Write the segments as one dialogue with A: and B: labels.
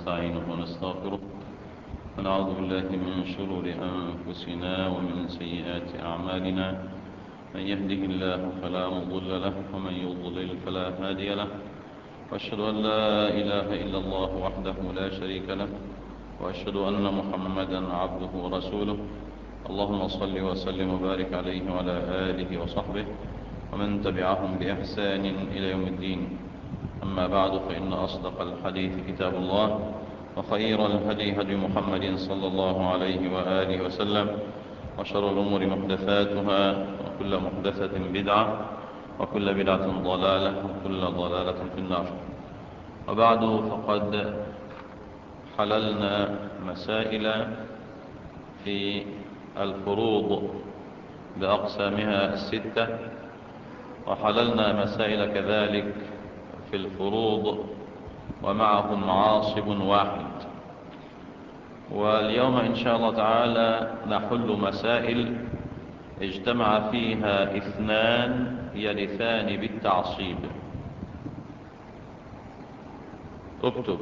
A: ونستعينه ونستغفره ونعوذ بالله من شرور أنفسنا ومن سيئات أعمالنا من يهده الله فلا مضل له ومن يضلل فلا هادي له وأشهد أن لا إله إلا الله وحده لا شريك له وأشهد أن محمدا عبده ورسوله اللهم صل وسلم وبارك عليه وعلى آله وصحبه ومن تبعهم بإحسان إلى يوم الدين أما بعد فإن أصدق الحديث كتاب الله وخير الهدي هدي محمد صلى الله عليه وآله وسلم وشر الأمور محدثاتها وكل محدثة بدعة وكل بدعة ضلالة وكل ضلالة في النار وبعد فقد حللنا مسائل في الفروض بأقسامها الستة وحللنا مسائل كذلك في الفروض ومعهم عاصب واحد واليوم إن شاء الله تعالى نحل مسائل اجتمع فيها اثنان يرثان بالتعصيب اكتب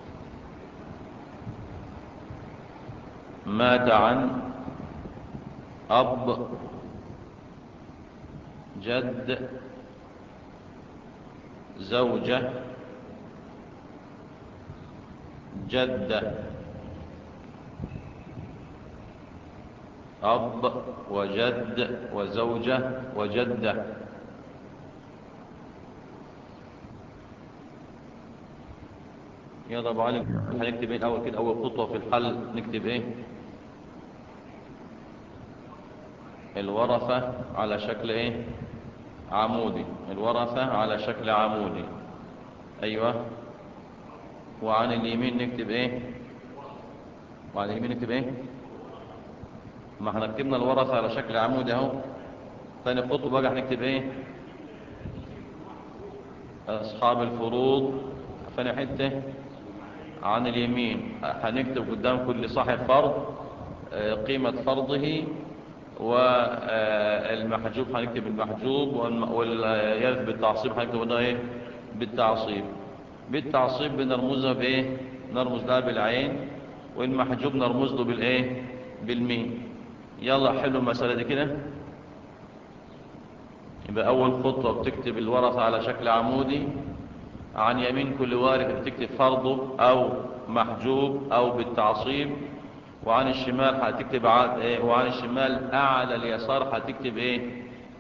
A: مات عن أب جد زوجة جدة أب وجد وزوجة وجدة يلا ابو علي هنكتب ايه الاول كده اول خطوه في الحل نكتب ايه الورثه على شكل ايه عمودي الورثه على شكل عمودي ايوه وعن اليمين نكتب ايه وعن اليمين نكتب ايه ما احنا كتبنا الورثه على شكل عمودي اهو ثاني خطوه بقى هنكتب ايه اصحاب الفروض ثاني حته عن اليمين هنكتب قدام كل صاحب فرض قيمة فرضه والمحجوب هنكتب المحجوب واليرث بالتعصيب هنكتب ده ايه بالتعصيب بالتعصيب بنرمزها بايه نرمز لها بالعين والمحجوب نرمز له بالايه بالمين يلا حلوا المسألة دي كده يبقى أول خطوة بتكتب الورثة على شكل عمودي عن يمين كل وارث بتكتب فرضه أو محجوب أو بالتعصيب وعن الشمال هتكتب ايه وعن الشمال أعلى اليسار هتكتب إيه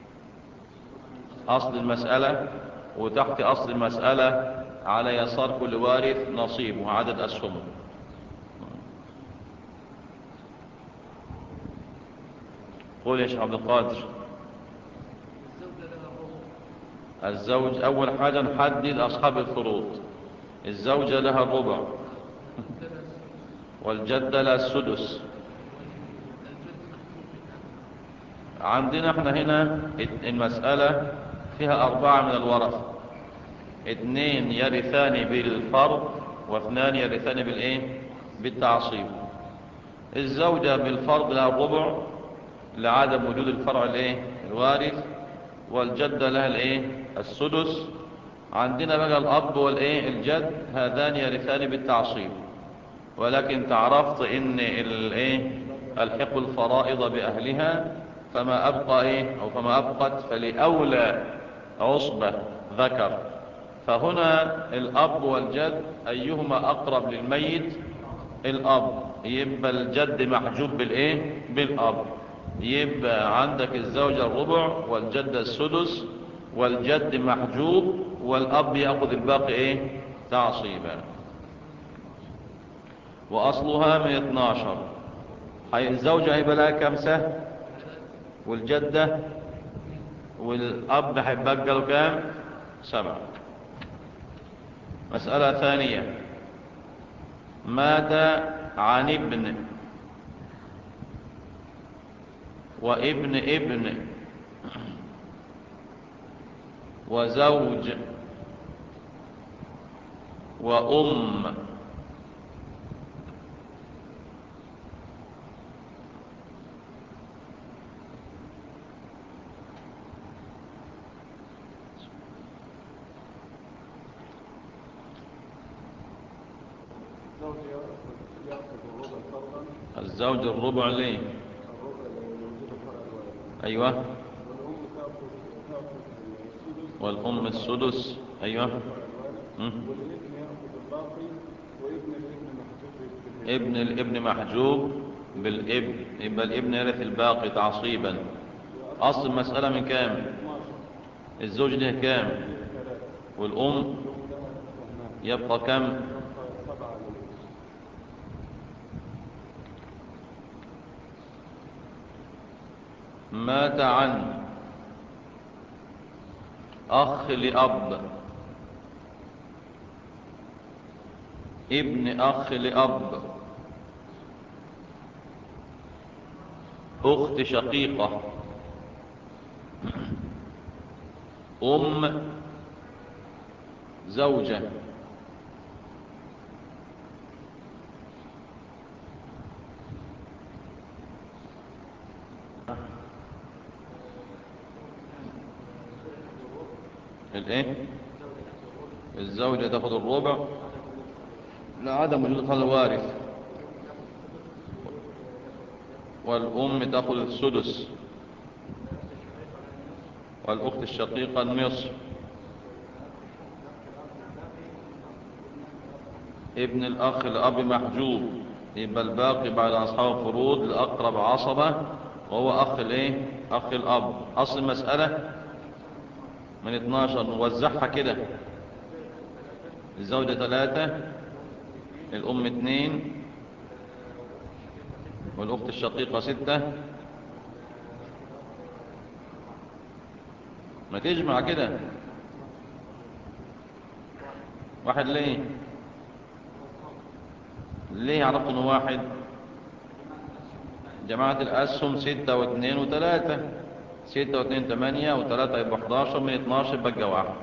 A: أصل المسألة وتحت أصل المسألة على يسار كل وارث نصيب وعدد أسهمه قول يا شيخ عبد القادر الزوج أول حاجة نحدد أصحاب الفروض الزوجة لها الربع والجدة لها السدس عندنا احنا هنا المسألة فيها أربعة من الورث اثنين يرثان بالفرض واثنان يرثان بالايه بالتعصيب الزوجة بالفرض لها الربع لعدم وجود الفرع الايه الوارث والجدة لها الايه السدس عندنا بقى الاب والايه الجد هذان يرثان بالتعصيب ولكن تعرفت ان الايه الحق الفرائض باهلها فما ابقى ايه او فما ابقت فلاولى عصبة ذكر فهنا الاب والجد ايهما اقرب للميت الاب يبقى الجد محجوب بالايه بالاب يبقى عندك الزوجة الربع والجد السدس والجد محجوب والأب يأخذ الباقي إيه تعصيبا وأصلها من 12 هي الزوجة هيبقى لها كم سهم والجدة والأب هيبقى له كام سبعة مسألة ثانية مات عن ابن وابن ابن وزوج وأم
B: الزوج يأخذ يأخذ الربع فرضا
A: الزوج الربع ليه
B: الربع لوجود فرع الوالد
A: أيوة
B: والأم تأخذ تأخذ السدس
A: والأم السدس أيوة
B: فرع الوالد
A: مم.
B: والابن يأخذ الباقي وابن الابن محجوب بالهبة
A: ابن الابن محجوب بالابن يبقى الابن يرث الباقي تعصيبا أصل المسألة من كام
B: 12
A: الزوج له كام
B: ثلاثة
A: والأم
B: الأم لها سهمان
A: يبقى كم
B: يبقى سبعة للابن
A: مات عن أخ لأب ابن أخ لأب أخت شقيقة أم زوجة الايه الزوجة تاخذ الربع لعدم وجود الوارث والأم تأخذ السدس والأخت الشقيقة النصف ابن الأخ الأب محجوب يبقى الباقي بعد أصحاب الفروض لأقرب عصبة وهو أخ الإيه؟ أخ الأب أصل المسألة من 12 نوزعها كده الزوجة ثلاثة الأم اثنين والأخت الشقيقة ستة ما تجمع كده واحد ليه ليه عرفت انه واحد جماعة الأسهم ستة واثنين وثلاثة ستة واثنين ثمانية وثلاثة يبقى 11 من 12 بقى واحد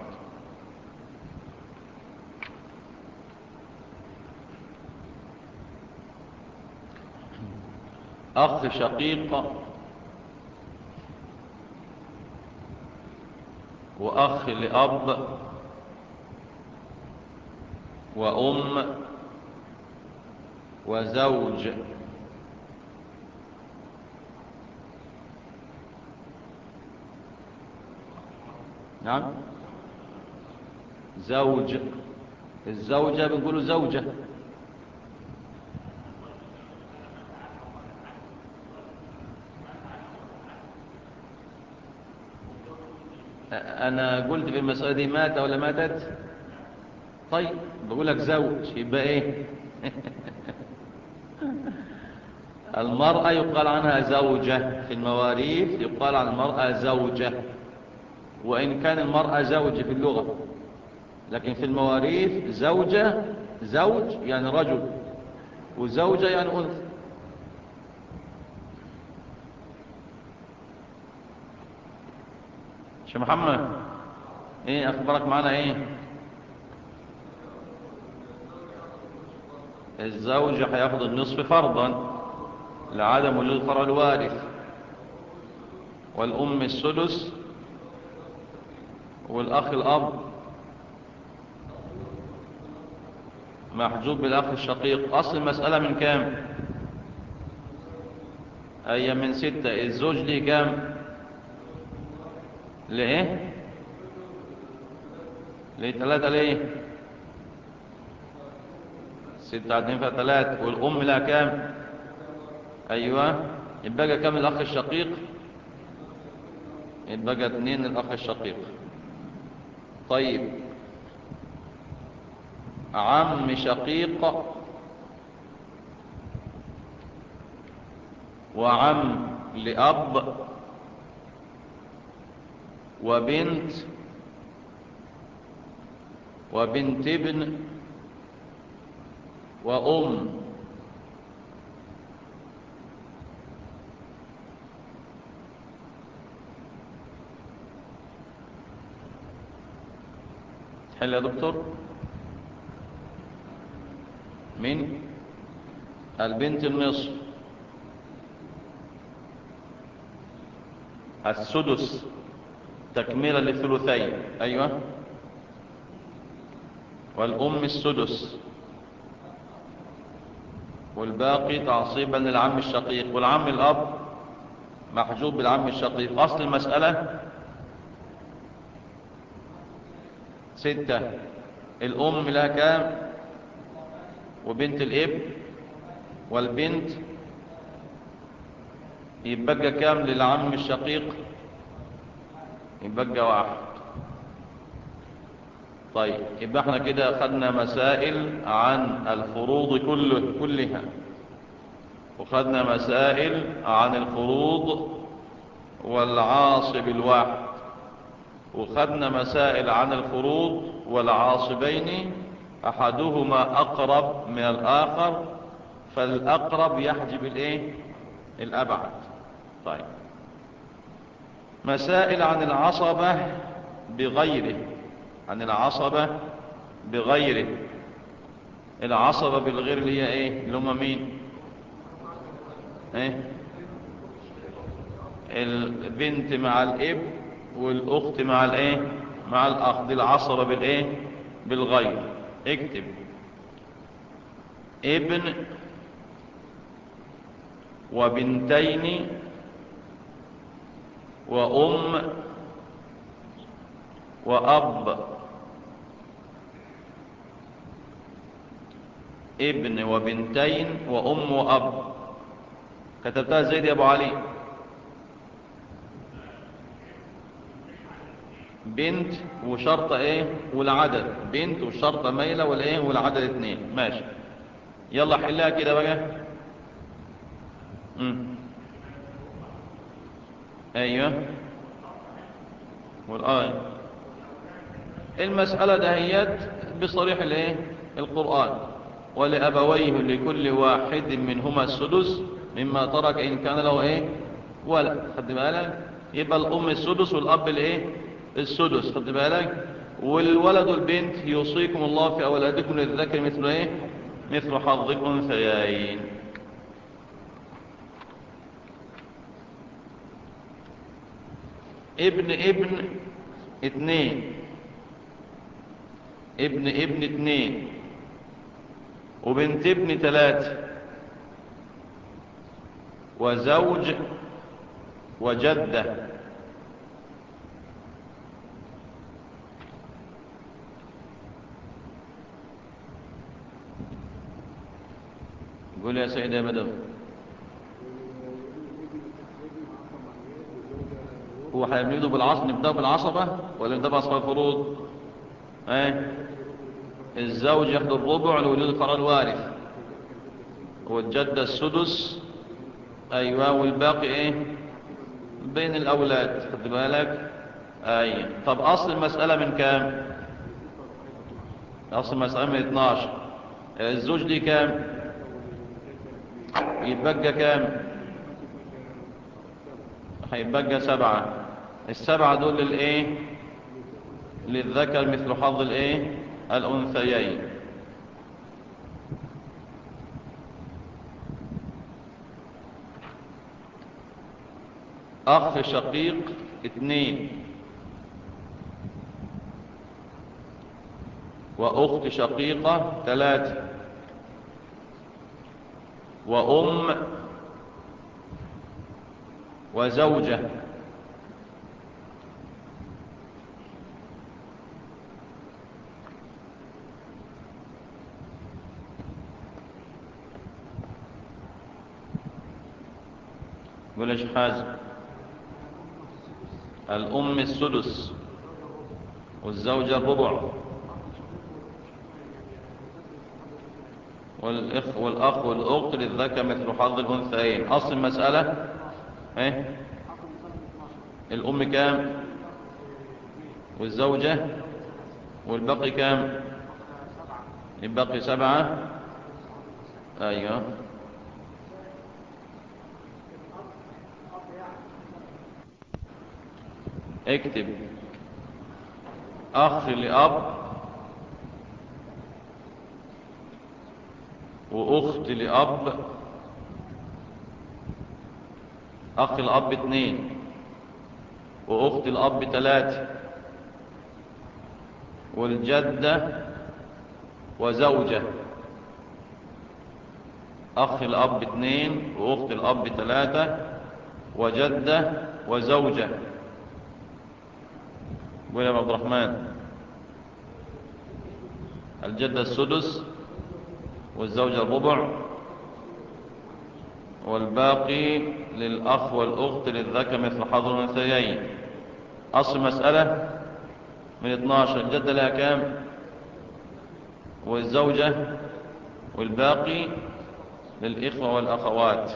A: أخ شقيق وأخ لأب وأم وزوج نعم زوج الزوجة بنقول زوجة أنا قلت في المسألة دي مات ولا ماتت طيب بقول لك زوج يبقى إيه المرأة يقال عنها زوجة في المواريث يقال عن المرأة زوجة وإن كان المرأة زوج في اللغة لكن في المواريث زوجة زوج يعني رجل وزوجة يعني أنثى شو محمد ايه اخبارك معنا ايه الزوج هياخد النصف فرضا لعدم وجود الفرع الوارث والام السدس والاخ الاب محجوب بالاخ الشقيق اصل المسألة من كام اي من ستة الزوج ليه كام ليه ليه ثلاثة ليه ستة عدين فيها ثلاثة والأم لها كام أيوة يبقى كام الأخ الشقيق يبقى اثنين الأخ الشقيق طيب عم شقيق وعم لأب وبنت وبنت ابن وأم حل يا دكتور مين البنت النصف السدس تكملة للثلثين أيوة والأم السدس والباقي تعصيبا للعم الشقيق والعم الأب محجوب بالعم الشقيق أصل المسألة ستة الأم لها كام وبنت الإب والبنت يبقى كام للعم الشقيق يبقى واحد طيب يبقى احنا كده خدنا مسائل عن الفروض كله كلها وخدنا مسائل عن الفروض والعاصب الواحد وخدنا مسائل عن الفروض والعاصبين أحدهما أقرب من الآخر فالأقرب يحجب الإيه؟ الأبعد طيب مسائل عن العصبة بغيره عن العصبة بغيره العصبة بالغير اللي هي ايه اللي هم مين ايه البنت مع الاب والاخت مع الايه مع الاخ دي العصبة بالايه بالغير اكتب ابن وبنتين وأم وأب ابن وبنتين وأم وأب كتبتها زيد يا أبو علي بنت وشرطة ايه والعدد بنت وشرطة ميلة والايه والعدد اتنين ماشي يلا حلها كده بقى مم. ايوه والآية المسألة دهيت بصريح الايه القرآن ولأبويه لكل واحد منهما السدس مما ترك إن كان له ايه ولا خد بالك يبقى الأم السدس والأب الايه السدس خد بالك والولد والبنت يوصيكم الله في أولادكم للذكر مثل ايه مثل حظ الأنثيين ابن ابن اتنين ابن ابن اتنين وبنت ابن تلاتة وزوج وجدة قول يا سيدة يا بدر هو هيبنيده بالعصب نبدأ بالعصبة ولا نبدأ بعصبة الفروض ايه الزوج ياخد الربع لوجود الفرع الوارث والجدة السدس ايوه والباقي ايه بين الاولاد خد بالك اي طب اصل المسألة من كام اصل المسألة من 12 الزوج دي كام يتبقى كام هيبقى سبعة السبعة دول للايه للذكر مثل حظ الايه الانثيين اخ شقيق اثنين واخت شقيقة ثلاثة وام وزوجة قول ايش حازم الأم السدس والزوجة الربع والإخ والأخ والأخت للذكر مثل حظ الأنثيين أصل المسألة إيه الأم كام والزوجة والبقي كام البقي سبعة أيوه اكتب أخ لأب وأخت لأب أخ الأب اتنين وأخت الأب تلاتة والجدة وزوجة أخ الأب اثنين وأخت الأب ثلاثة وجدة وزوجة قول يا أبو عبد الرحمن الجدة السدس والزوجة الربع والباقي للأخ والأخت للذكر مثل حظ الأنثيين أصل مسألة من 12 الجدة لها كام والزوجة والباقي للإخوة والأخوات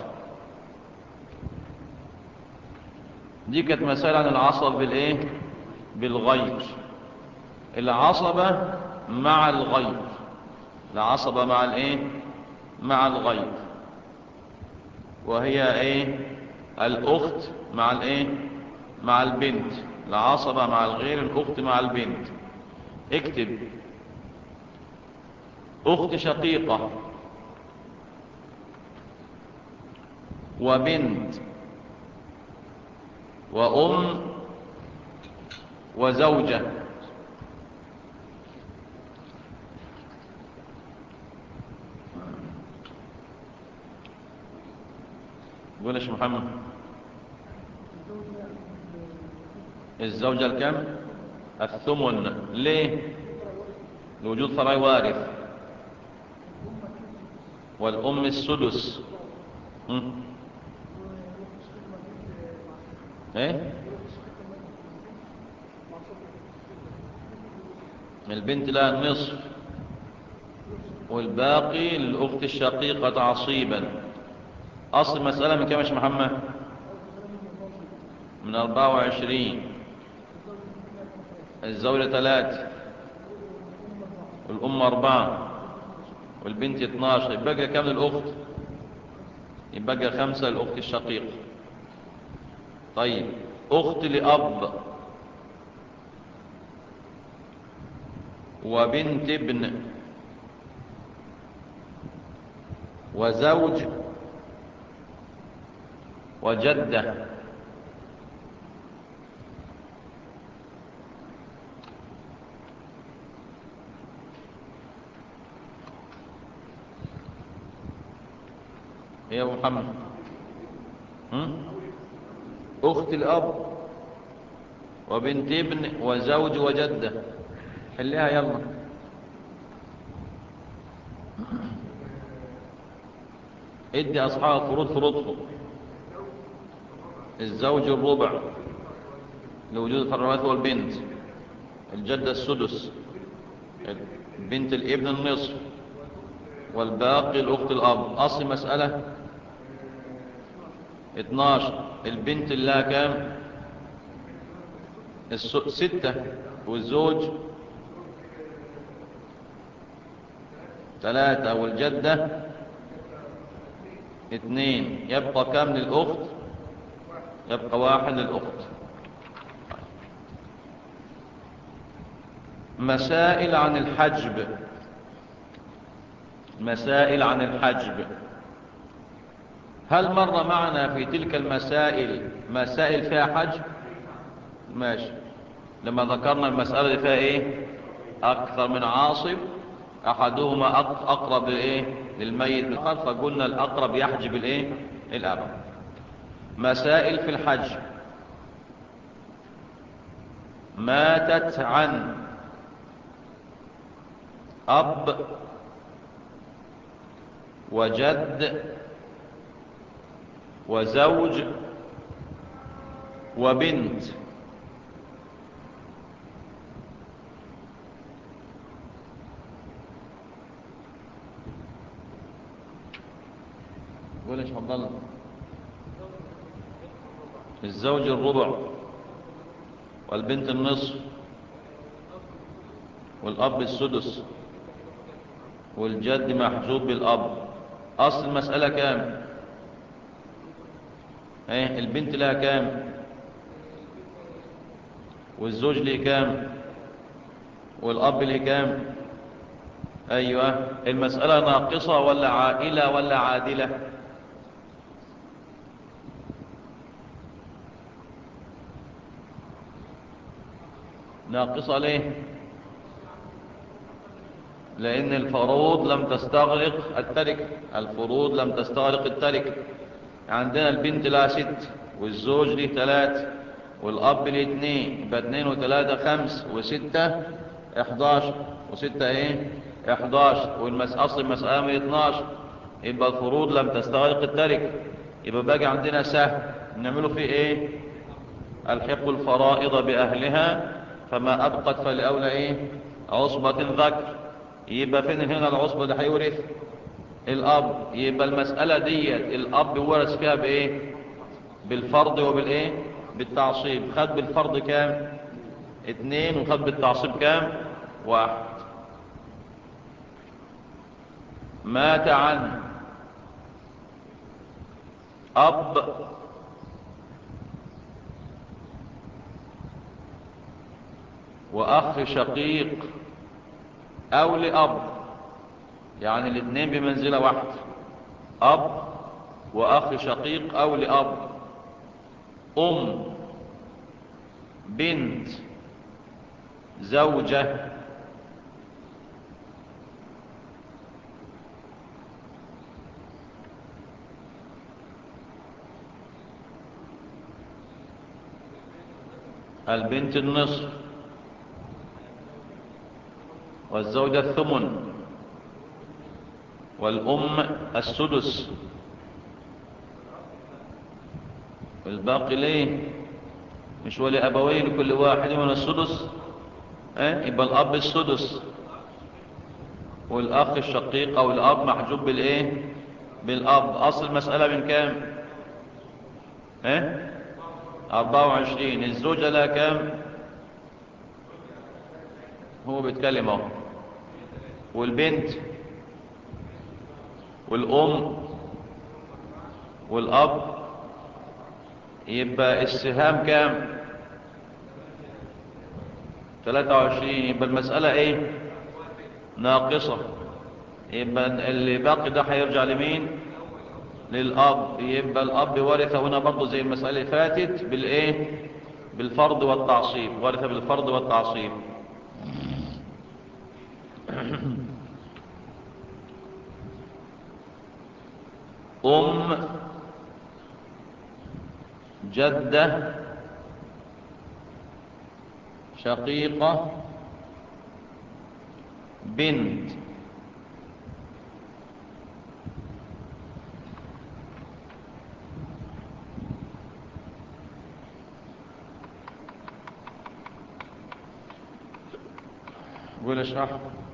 A: دي كانت مسألة عن العصب بالإيه بالغير العصبة مع الغير العصبة مع الإيه مع الغير وهي إيه الأخت مع الإيه مع البنت العصبة مع الغير الأخت مع البنت اكتب أخت شقيقة وبنت وأم وزوجة قول يا محمد الزوجة الكم الثمن ليه لوجود فرع وارث والأم السدس م? ايه البنت لها النصف والباقي للأخت الشقيقة تعصيبا أصل مسألة من كم يا محمد من أربعة وعشرين الزوجة ثلاثة والأم أربعة والبنت اتناشر يبقى كم للأخت يبقى خمسة للأخت الشقيقة طيب أخت لأب وبنت ابن وزوج وجدة يا أبو محمد هم؟ أخت الأب وبنت ابن وزوج وجدة حليها يلا ادي أصحاب فروض فروضهم الزوج الربع لوجود الفروات والبنت الجدة السدس بنت الابن النصف والباقي الأخت الأب أصل مسألة 12 البنت اللي لها كام الس- ستة والزوج ثلاثة والجدة اثنين يبقى كام للأخت يبقى واحد للأخت مسائل عن الحجب مسائل عن الحجب هل مر معنا في تلك المسائل مسائل فيها حجب ماشي لما ذكرنا المسألة اللي فيها ايه اكثر من عاصب احدهما أق- اقرب للايه للميت بالقرب فقلنا الاقرب يحجب الايه الابر مسائل في الحج ماتت عن اب وجد وزوج وبنت قول يا شيخ عبد الله الزوج الربع والبنت النصف والأب السدس والجد محجوب بالأب أصل المسألة كام ايه البنت لها كام والزوج ليه كام والأب ليه كام أيوة المسألة ناقصة ولا عائلة ولا عادلة ناقصة ليه لأن الفروض لم تستغرق التركة الفروض لم تستغرق التركة عندنا البنت لها ست والزوج ليه ثلاثة والأب ليه اتنين يبقى اتنين وثلاثة خمس وستة احداشر وستة ايه احداشر والمسألة أصل المسألة من اتناشر يبقى الفروض لم تستغرق التركة يبقى باقي عندنا سهم نعمله فيه ايه الحق الفرائض بأهلها فما أبقت فلأولى ايه عصبة ذكر يبقى فين هنا العصبة اللي هيورث الأب يبقى المسألة ديت الأب ورث فيها بإيه بالفرض وبالإيه بالتعصيب خد بالفرض كام اتنين وخد بالتعصيب كام واحد مات عن أب وأخ شقيق أو لأب يعني الاثنين بمنزلة واحدة أب وأخ شقيق أو لأب أم بنت زوجة البنت النصف والزوجة الثمن والأم السدس الباقي ليه مش ولي أبوي لكل واحد من السدس اه؟ يبقى الأب السدس والأخ الشقيق أو الأب محجوب بالإيه بالأب أصل المسألة من كام اه؟ أربعة وعشرين الزوجة لها كام هو بيتكلم اهو والبنت والأم والأب يبقى السهام كام 23 يبقى المسألة ايه ناقصة يبقى اللي باقي ده هيرجع لمين للأب يبقى الأب ورث هنا برضه زي المسألة اللي فاتت بالإيه بالفرض والتعصيب ورث بالفرض والتعصيب أم جدة شقيقة بنت قول اشرح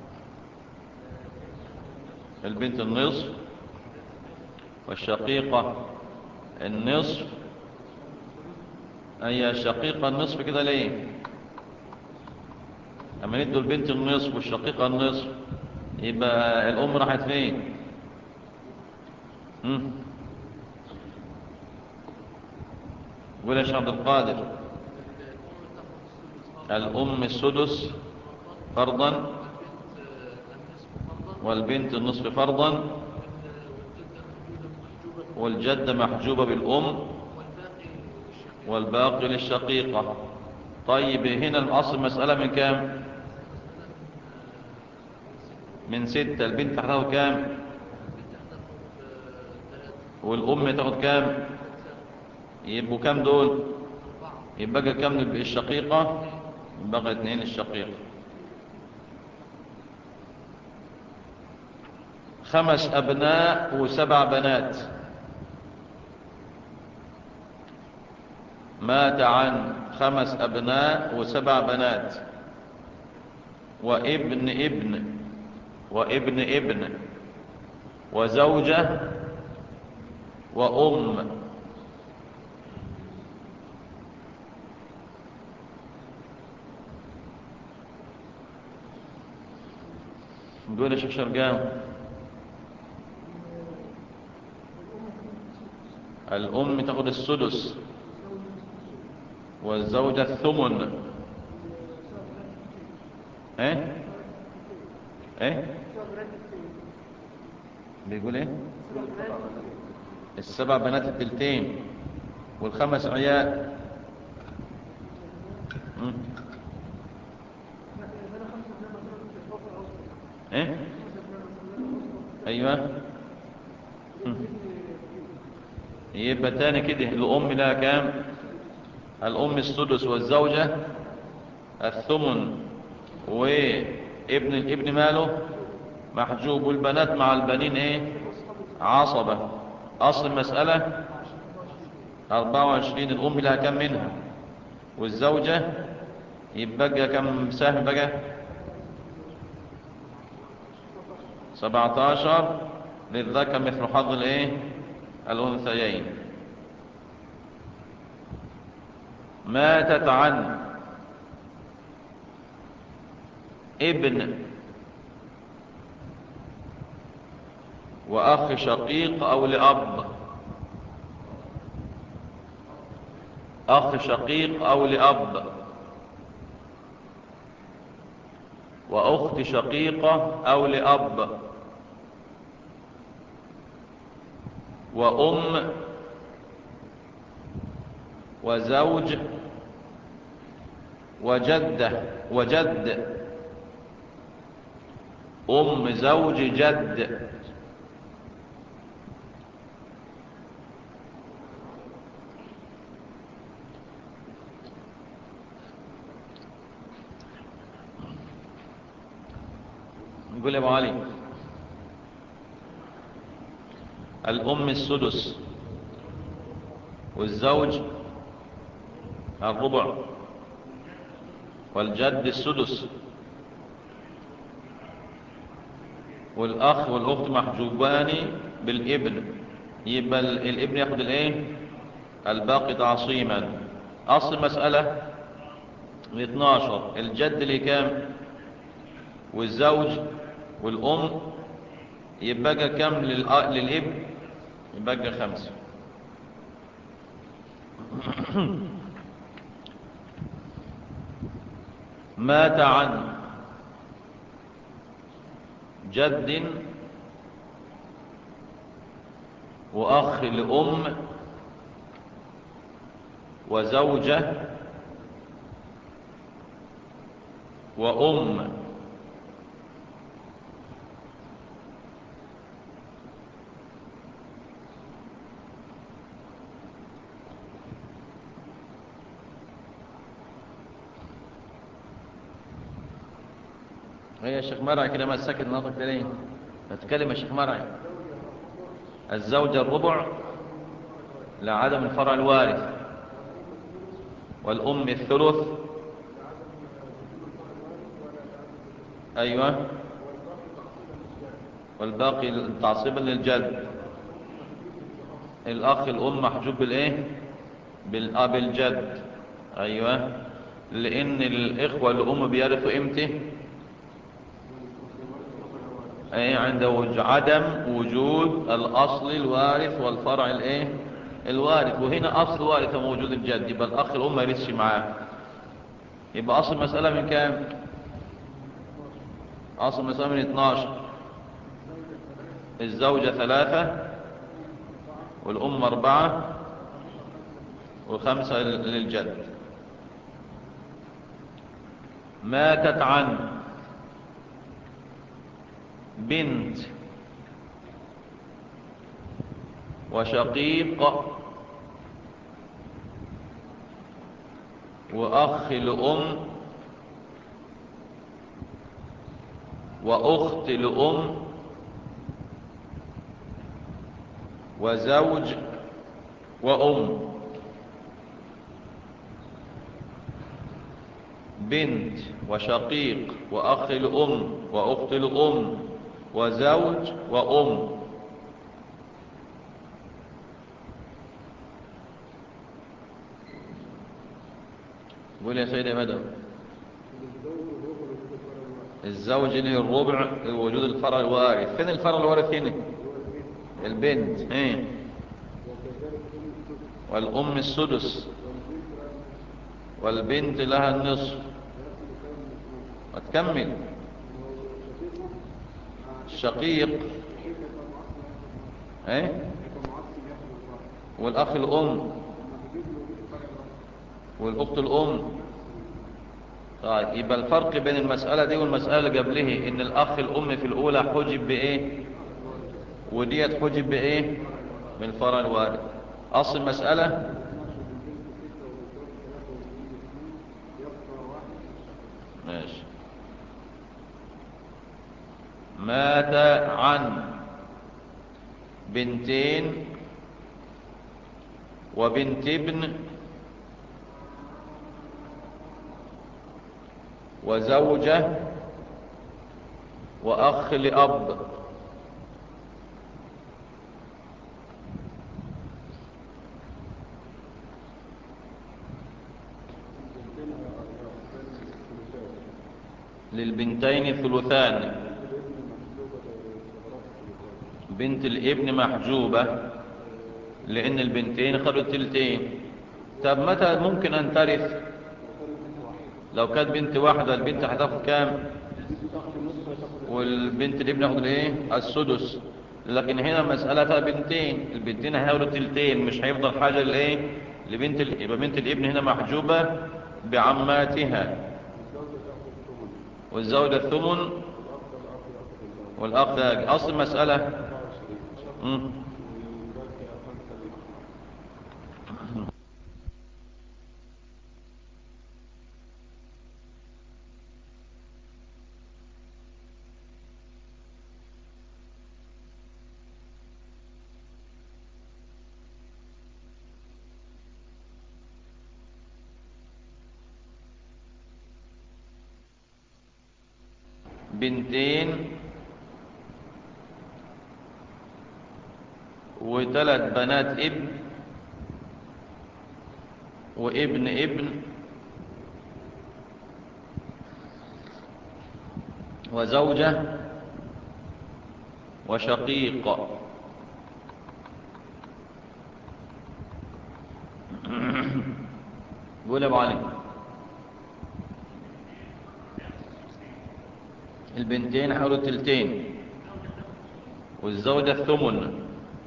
A: البنت النصف والشقيقة النصف هي الشقيقة النصف كده ليه اما ندوا البنت النصف والشقيقة النصف يبقى الام راحت فين هم؟ قول يا شيخ عبد القادر الام السدس فرضا والبنت النصف فرضا والجدة محجوبة بالأم والباقي للشقيقة طيب هنا الأصل مسألة من كام من ستة البنت تاخد كام والأم تاخد كام يبقوا كام دول يبقى كام الشقيقة يبقى اتنين الشقيقة خمس أبناء وسبع بنات مات عن خمس أبناء وسبع بنات وابن ابن وابن ابن وزوجة وأم نقول يا شيخ شرقاوي الأم تاخد السدس والزوجة الثمن ايه ايه بيقول ايه السبع بنات التلتين والخمس عيال مم. ايه ايوه مم. يبقى تاني كده الام لها كام الام السدس والزوجة الثمن وابن الابن ماله محجوب والبنات مع البنين ايه عصبة اصل المسألة 24 الام لها كم منها والزوجة يبقى كم سهم بقى 17 للذكر مثل حظ الايه الانثيين ماتت عن ابن واخ شقيق او لاب اخ شقيق او لاب واخت شقيقه او لاب وام وزوج وجده وجد ام زوج جد نقول يا ابو علي الام السدس والزوج الربع والجد السدس والاخ والاخت محجوبان بالابن يبقى ال- الابن ياخد الايه الباقي تعصيما اصل مسألة 12 الجد اللي كام والزوج والام يبقى كم للأ- للابن يبقى خمسة مات عن جد وأخ لأم وزوجة وأم هي يا شيخ مرعي كده ما ساكت ناطق ده ليه اتكلم يا شيخ مرعي الزوجة الربع لعدم الفرع الوارث والأم الثلث أيوة والباقي تعصيبا للجد الأخ الأم محجوب بالإيه بالأب الجد أيوة لأن الإخوة الأم بيرثوا إمتى أي عند وج- عدم وجود الأصل الوارث والفرع الإيه الوارث وهنا أصل وارث موجود الجد يبقى الأخ الأم ما يرثش معاه يبقى أصل المسألة من كام أصل المسألة من 12 الزوجة ثلاثة والأم أربعة وخمسة للجد ماتت عن بنت وشقيق وأخ لأم وأخت لأم وزوج وأم بنت وشقيق وأخ لأم وأخت لأم وزوج وأم قول يا سيدي مدى الزوج له الربع وجود الفرع الوارث فين الفرع الوارث هنا البنت ايه والأم السدس والبنت لها النصف وتكمل الشقيق ايه والأخ الأم والأخت الأم طيب يبقى الفرق بين المسألة دي والمسألة اللي قبله إن الأخ الأم في الأولى حجب بإيه وديت حجب بإيه بالفرع الوارد أصل المسألة ماشي مات عن بنتين وبنت ابن وزوجة وأخ لأب للبنتين ثلثان بنت الابن محجوبة لأن البنتين خدوا التلتين طب متى ممكن أن ترث لو كانت بنت واحدة البنت هتاخد كام والبنت الابن هتاخد ايه السدس لكن هنا مسألة فيها بنتين البنتين هياخدوا تلتين مش هيفضل حاجة لايه لبنت ال... يبقى بنت الابن هنا محجوبة بعماتها والزوجة الثمن والأخ أصل المسألة مم. بنتين وثلاث بنات ابن وابن ابن وزوجة وشقيق قول يا ابو علي البنتين حولوا التلتين والزوجة الثمن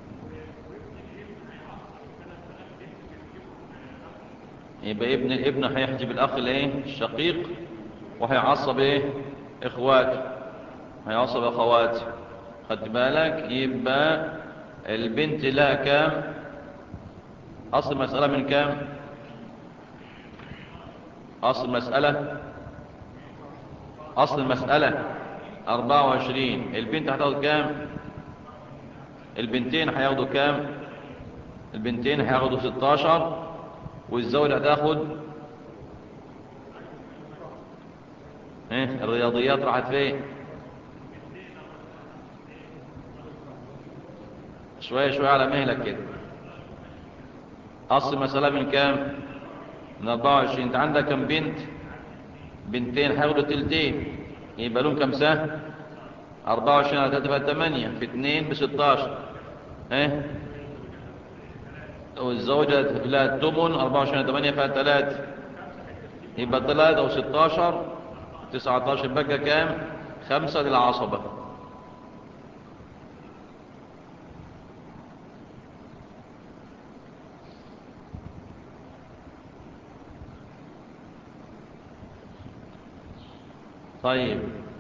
A: يبقى ابن الابن هيحجب الاخ الايه الشقيق وهيعصب ايه اخواته هيعصب اخواته خد بالك يبقى البنت لها كام اصل المسألة من كام اصل المسألة اصل المسألة 24 البنت هتاخد كام البنتين هياخدوا كام البنتين هياخدوا 16 والزوجة هتاخد ايه الرياضيات راحت فين شوية شوية على مهلك كده اصل المسألة من كام من 24 انت عندك كم بنت بنتين هياخدوا تلتين يبقى لهم كم سهم 24 على 3 بقى 8 في 2 ب 16 ايه والزوجة لا الثمن 24 على 8 فيها 3 يبقى 3 و16 19 بقى كام 5 للعصبة طيب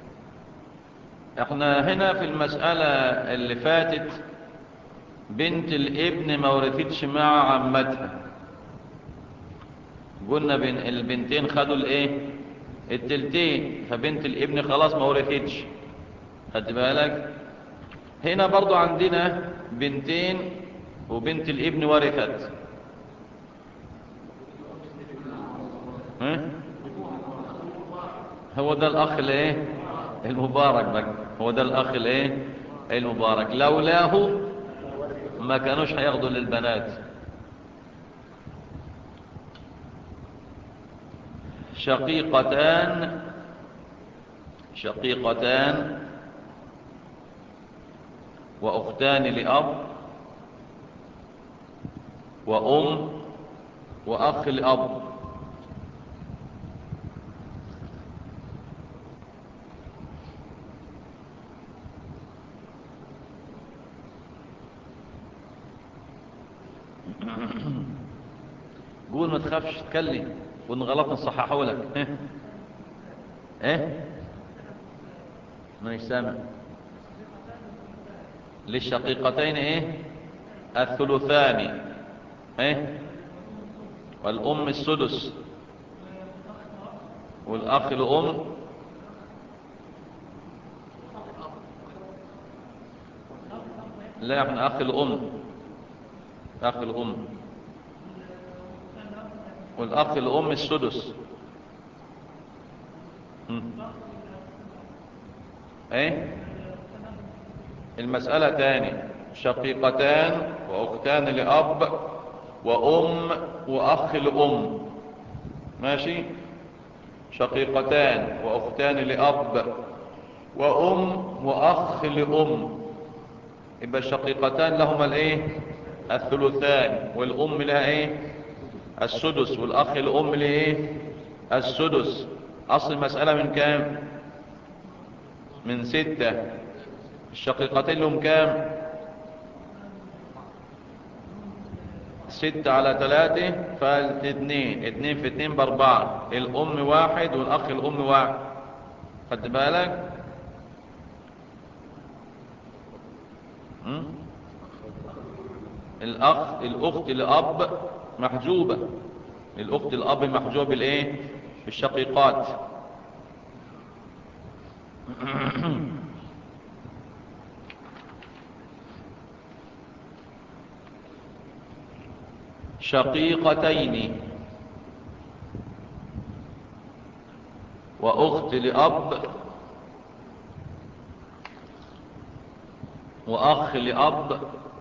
A: احنا هنا في المسألة اللي فاتت بنت الابن ما ورثتش مع عمتها قلنا بين البنتين خدوا الايه التلتين فبنت الابن خلاص ما ورثتش خد بالك هنا برضو عندنا بنتين وبنت الابن ورثت ها هو ده الاخ الايه المبارك بقى هو ده الاخ الايه المبارك لولاه ما كانوش هياخدوا للبنات شقيقتان شقيقتان واختان لاب وام واخ لاب قول ما تخافش تكلم وان غلط نصححه لك ايه مش سامع للشقيقتين ايه الثلثان ايه والام السدس والاخ الام لا احنا اخ الام اخ الام والاخ الام السدس مم. ايه المسألة تاني شقيقتان واختان لأب وأم وأخ لأم ماشي شقيقتان وأختان لأب وأم وأخ لأم يبقى الشقيقتان لهما الايه الثلثان والأم لها ايه السدس والأخ الأم لها ايه السدس أصل المسألة من كام من ستة الشقيقتين لهم كام ستة على ثلاثة فالاثنين اثنين في اثنين باربعة الام واحد والاخ الام واحد خد بالك م? الاخ الاخت الاب محجوبة الاخت الاب محجوبة بالايه بالشقيقات شقيقتين وأخت لأب وأخ لأب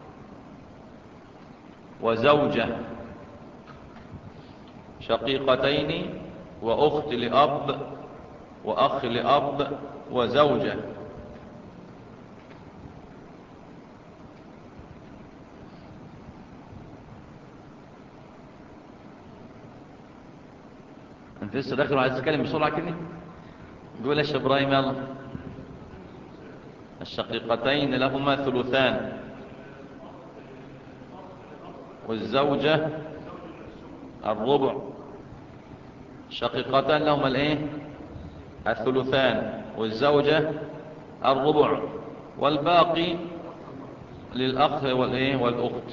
A: وزوجة شقيقتين وأخت لأب وأخ لأب وزوجة انت لسه داخل وعايز تتكلم بسرعه كده قول يا ابراهيم يلا الشقيقتين لهما ثلثان والزوجة الربع شقيقتان لهما الايه الثلثان والزوجة الربع والباقي للأخ والايه والأخت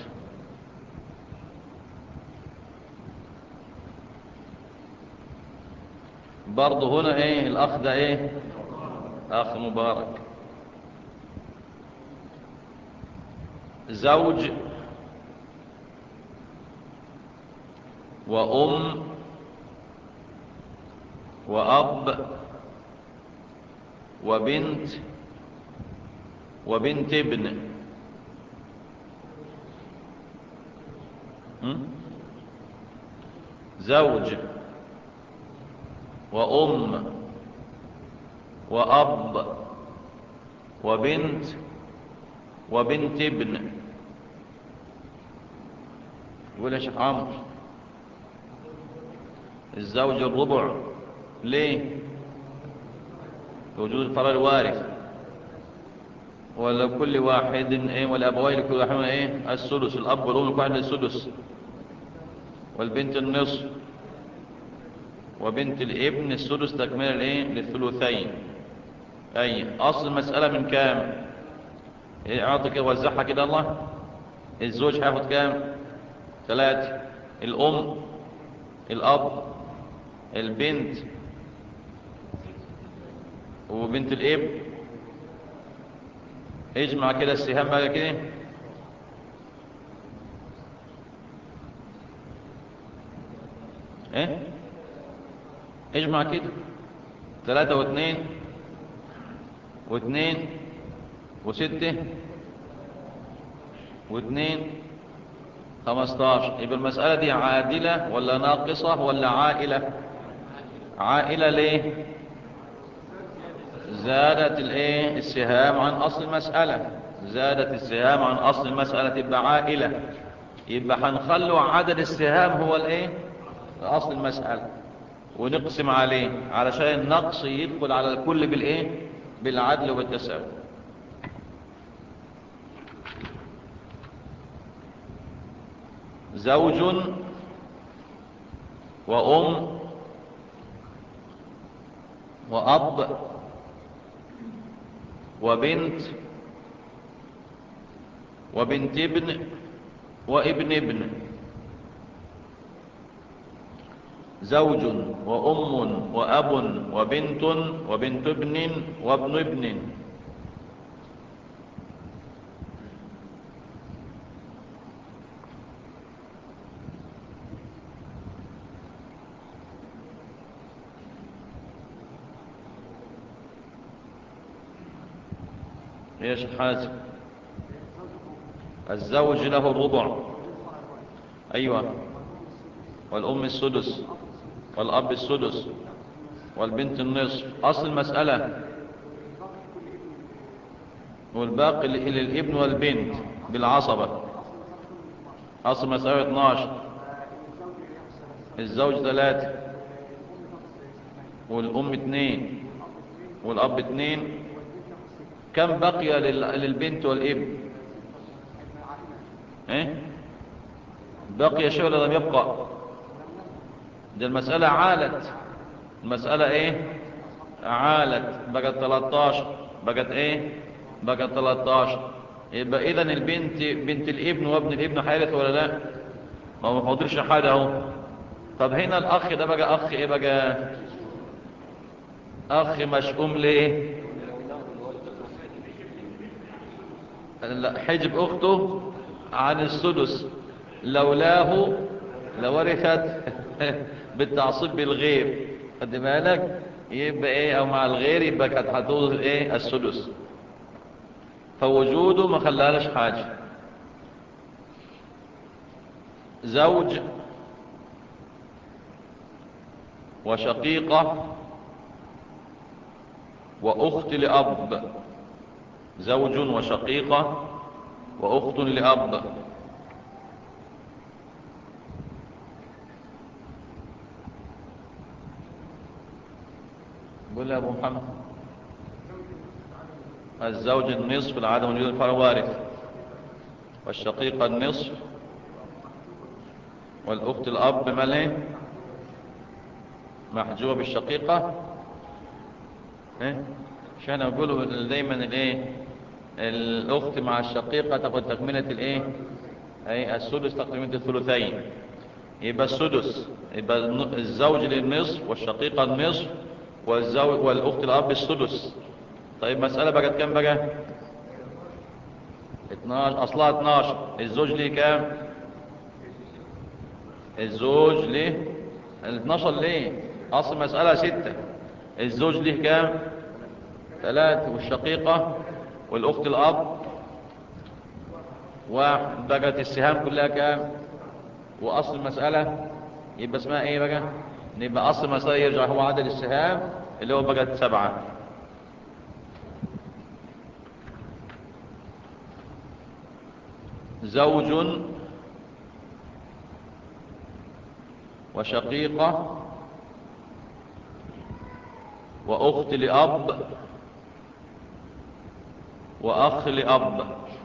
A: برضه هنا ايه الاخ ده ايه اخ مبارك زوج وام واب وبنت وبنت ابن هم؟ زوج وأم وأب وبنت وبنت ابن يقول يا شيخ عمرو الزوج الربع ليه وجود الفرع الوارث ولا كل واحد ايه والابوين لكل واحد ايه السدس الاب والام لكل واحد السدس والبنت النصف وبنت الابن السدس تكمل الايه للثلثين اي اصل المساله من كام ايه اعطي كده وزعها كده الله الزوج هياخد كام ثلاثة الام الاب البنت وبنت الاب اجمع كده السهام بقى كده ايه اجمع كده ثلاثة واثنين واثنين وستة واثنين خمستاشر يبقى المسألة دي عادلة ولا ناقصة ولا عائلة عائلة ليه زادت الايه السهام عن اصل المسألة زادت السهام عن اصل المسألة تبقى عائلة يبقى هنخلوا عدد السهام هو الايه اصل المسألة ونقسم عليه علشان النقص يدخل على الكل بالايه بالعدل والتساوي زوج وأم وأب وبنت وبنت ابن وابن ابن زوج وأم وأب وبنت وبنت ابن وابن ابن ايش حاسب الزوج له الربع ايوه والام السدس والاب السدس والبنت النصف اصل المسألة والباقي للابن والبنت بالعصبة اصل مسألة 12 الزوج ثلاثة والام اثنين والاب اثنين كم بقي للبنت والابن ايه بقي شيء ولا لم يبقى دي المسألة عالت المسألة ايه عالت بقت 13 بقت ايه بقت 13 يبقى اذا البنت بنت الابن وابن الابن حيرت ولا لا ما هو ما فاضلش حاجة اهو طب هنا الاخ ده بقى اخ ايه بقى اخ مشؤوم ليه حجب أخته عن السدس لولاه لورثت بالتعصيب بالغير خد بالك يبقى ايه او مع الغير يبقى كانت هتوصل ايه السدس فوجوده ما خلالش حاجة زوج وشقيقة وأخت لأب زوج وشقيقة وأخت لأب قول يا أبو محمد الزوج النصف العدم وجود الفرع وارث والشقيقة النصف والأخت الأب مالين محجوبة بالشقيقة ايه عشان أقوله دايما الايه الأخت مع الشقيقة تاخد تكملة الايه اي السدس تقريبا الثلثين يبقى السدس يبقى الزوج للنصف والشقيقة النصف والزوج والأخت الأب السدس طيب مسألة بقت كام بقى 12 أصلها 12 الزوج ليه كام الزوج ليه ال 12 ليه أصل مسألة 6 الزوج ليه كام ثلاثة والشقيقة والأخت الأب واحد بقت السهام كلها كام وأصل المسألة يبقى اسمها ايه بقى يبقى أصل المسألة يرجع هو عدد السهام اللي هو بقت سبعة زوج وشقيقة وأخت لأب وأخ لأب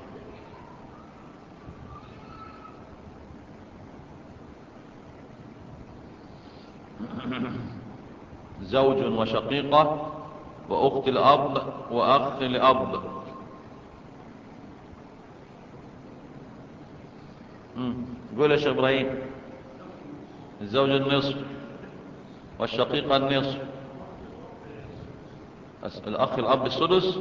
A: زوج وشقيقة وأخت الأب وأخ لأب قول يا شيخ إبراهيم الزوج النصف والشقيقة النصف الأخ الأب السدس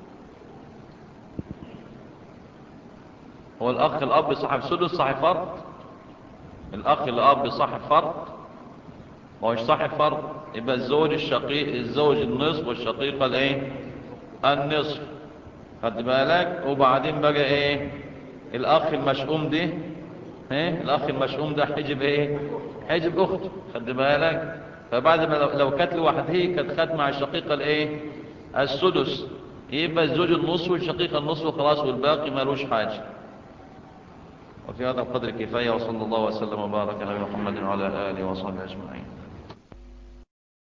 A: هو الأخ الأب صاحب سدس صاحب فرد الأخ الأب صاحب فرد ما هوش صاحب فرد يبقى الزوج الشقيق الزوج النصف والشقيقة الايه النصف خد بالك وبعدين بقى ايه الأخ المشؤوم ده ايه الأخ المشؤوم ده حجب ايه حجب أخته خد بالك فبعد ما لو, لو كانت لوحده كانت خد مع الشقيقة الايه السدس يبقى الزوج النصف والشقيقة النصف وخلاص والباقي مالوش حاجة وفي هذا القدر كفاية وصلى الله وسلم وبارك على محمد وعلى آله وصحبه أجمعين